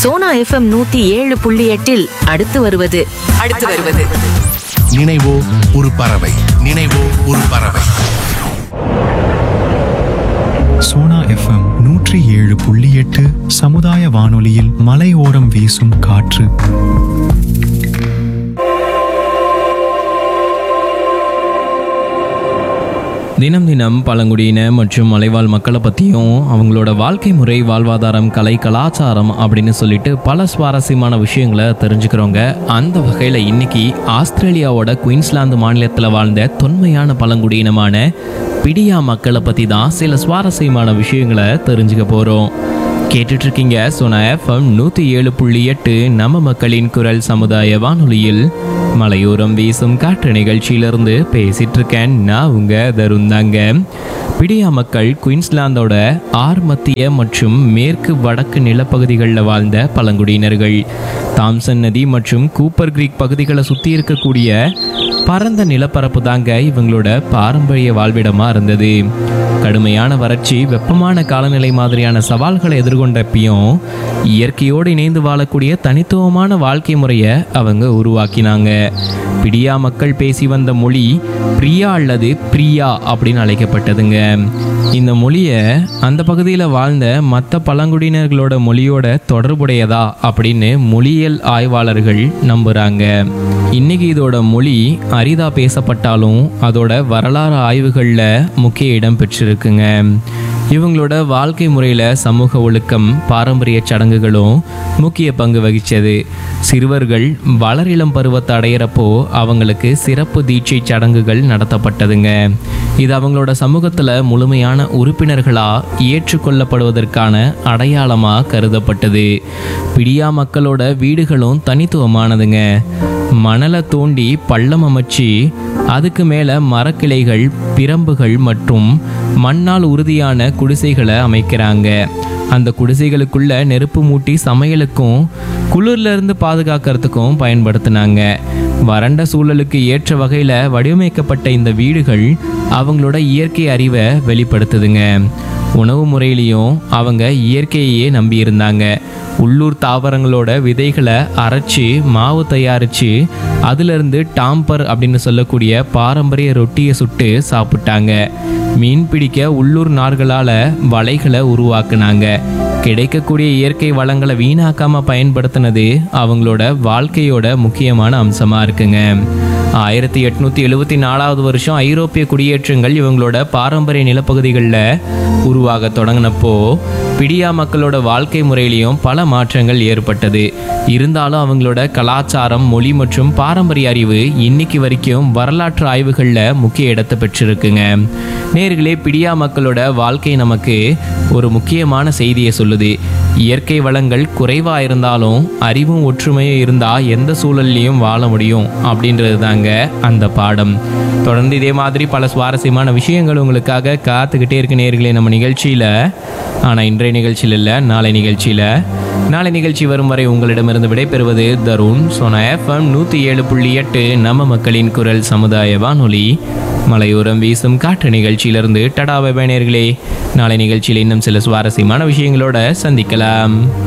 Sona FM நூத்தி ஏழு புள்ளி எட்டில் அடுத்து வருவது அடுத்து வருவது நினைவோ ஒரு பறவை நினைவோ ஒரு பறவை சோனா எஃப்எம் நூற்றி ஏழு புள்ளி எட்டு சமுதாய வானொலியில் மலையோரம் வீசும் காற்று தினம் தினம் பழங்குடியின மற்றும் மலைவாழ் மக்களை பற்றியும் அவங்களோட வாழ்க்கை முறை வாழ்வாதாரம் கலை கலாச்சாரம் அப்படின்னு சொல்லிட்டு பல சுவாரஸ்யமான விஷயங்களை தெரிஞ்சுக்கிறோங்க அந்த வகையில் இன்னைக்கு ஆஸ்திரேலியாவோட குயின்ஸ்லாந்து மாநிலத்தில் வாழ்ந்த தொன்மையான பழங்குடியினமான பிடியா மக்களை பற்றி தான் சில சுவாரஸ்யமான விஷயங்களை தெரிஞ்சுக்க போகிறோம் கேட்டுட்டு இருக்கீங்க சோனா எஃப்எம் நூற்றி ஏழு புள்ளி எட்டு நம்ம மக்களின் குரல் சமுதாய வானொலியில் மலையோரம் வீசும் காற்று நிகழ்ச்சியிலிருந்து பேசிட்டு இருக்கேன் நான் உங்க தருந்தாங்க பிடியா மக்கள் குயின்ஸ்லாந்தோட ஆர் மத்திய மற்றும் மேற்கு வடக்கு நிலப்பகுதிகளில் வாழ்ந்த பழங்குடியினர்கள் தாம்சன் நதி மற்றும் கூப்பர் கிரீக் பகுதிகளை சுற்றி இருக்கக்கூடிய பரந்த நிலப்பரப்பு தாங்க இவங்களோட பாரம்பரிய வாழ்விடமா இருந்தது கடுமையான வறட்சி வெப்பமான காலநிலை மாதிரியான சவால்களை எதிர்கொண்டப்பையும் இயற்கையோடு இணைந்து வாழக்கூடிய தனித்துவமான வாழ்க்கை முறையை அவங்க உருவாக்கினாங்க பிடியா மக்கள் பேசி வந்த மொழி பிரியா அல்லது பிரியா அப்படின்னு அழைக்கப்பட்டதுங்க இந்த மொழியை அந்த பகுதியில் வாழ்ந்த மற்ற பழங்குடியினர்களோட மொழியோட தொடர்புடையதா அப்படின்னு மொழியியல் ஆய்வாளர்கள் நம்புகிறாங்க இன்னைக்கு இதோட மொழி அரிதா பேசப்பட்டாலும் அதோட வரலாறு ஆய்வுகளில் முக்கிய இடம் பெற்றிருக்குங்க இவங்களோட வாழ்க்கை முறையில் சமூக ஒழுக்கம் பாரம்பரிய சடங்குகளும் முக்கிய பங்கு வகிச்சது சிறுவர்கள் வளரிளம் பருவத்தை அடையிறப்போ அவங்களுக்கு சிறப்பு தீட்சை சடங்குகள் நடத்தப்பட்டதுங்க இது அவங்களோட சமூகத்தில் முழுமையான உறுப்பினர்களாக ஏற்றுக்கொள்ளப்படுவதற்கான அடையாளமாக கருதப்பட்டது பிடியா மக்களோட வீடுகளும் தனித்துவமானதுங்க மணலை தோண்டி பள்ளம் அமைச்சு அதுக்கு மேலே மரக்கிளைகள் பிரம்புகள் மற்றும் மண்ணால் உறுதியான குடிசைகளை அமைக்கிறாங்க அந்த குடிசைகளுக்குள்ள நெருப்பு மூட்டி சமையலுக்கும் குளிர்ல இருந்து பாதுகாக்கிறதுக்கும் பயன்படுத்தினாங்க வறண்ட சூழலுக்கு ஏற்ற வகையில் வடிவமைக்கப்பட்ட இந்த வீடுகள் அவங்களோட இயற்கை அறிவை வெளிப்படுத்துதுங்க உணவு முறையிலையும் அவங்க இயற்கையையே நம்பியிருந்தாங்க உள்ளூர் தாவரங்களோட விதைகளை அரைச்சி மாவு தயாரித்து அதிலிருந்து டாம்பர் அப்படின்னு சொல்லக்கூடிய பாரம்பரிய ரொட்டியை சுட்டு சாப்பிட்டாங்க மீன் பிடிக்க உள்ளூர் நார்களால் வலைகளை உருவாக்குனாங்க கிடைக்கக்கூடிய இயற்கை வளங்களை வீணாக்காம பயன்படுத்தினது அவங்களோட வாழ்க்கையோட முக்கியமான அம்சமா இருக்குங்க ஆயிரத்தி எட்நூத்தி எழுபத்தி நாலாவது வருஷம் ஐரோப்பிய குடியேற்றங்கள் இவங்களோட பாரம்பரிய நிலப்பகுதிகளில் உருவாக தொடங்கினப்போ பிடியா மக்களோட வாழ்க்கை முறையிலையும் பல மாற்றங்கள் ஏற்பட்டது இருந்தாலும் அவங்களோட கலாச்சாரம் மொழி மற்றும் பாரம்பரிய அறிவு இன்னைக்கு வரைக்கும் வரலாற்று ஆய்வுகளில் முக்கிய இடத்தை பெற்றிருக்குங்க நேர்களே பிடியா மக்களோட வாழ்க்கை நமக்கு ஒரு முக்கியமான செய்தியை சொல்லுது இயற்கை வளங்கள் குறைவா இருந்தாலும் அறிவும் ஒற்றுமையும் இருந்தா எந்த சூழல்லையும் வாழ முடியும் அப்படின்றது தாங்க அந்த பாடம் தொடர்ந்து இதே மாதிரி பல சுவாரஸ்யமான விஷயங்கள் உங்களுக்காக காத்துக்கிட்டே இருக்கு நேர்களே நம்ம நிகழ்ச்சியில ஆனா இன்றைய நிகழ்ச்சியில் இல்லை நாளை நிகழ்ச்சியில நாளை நிகழ்ச்சி வரும் வரை உங்களிடமிருந்து விடைபெறுவது தருண் சோனா எஃப்எம் நூற்றி ஏழு புள்ளி எட்டு நம்ம மக்களின் குரல் சமுதாய வானொலி மலையோரம் வீசும் காற்று நிகழ்ச்சியிலிருந்து டடா வெப நேயர்களே நாளை நிகழ்ச்சியில் இன்னும் சில சுவாரஸ்யமான விஷயங்களோட சந்திக்கலாம்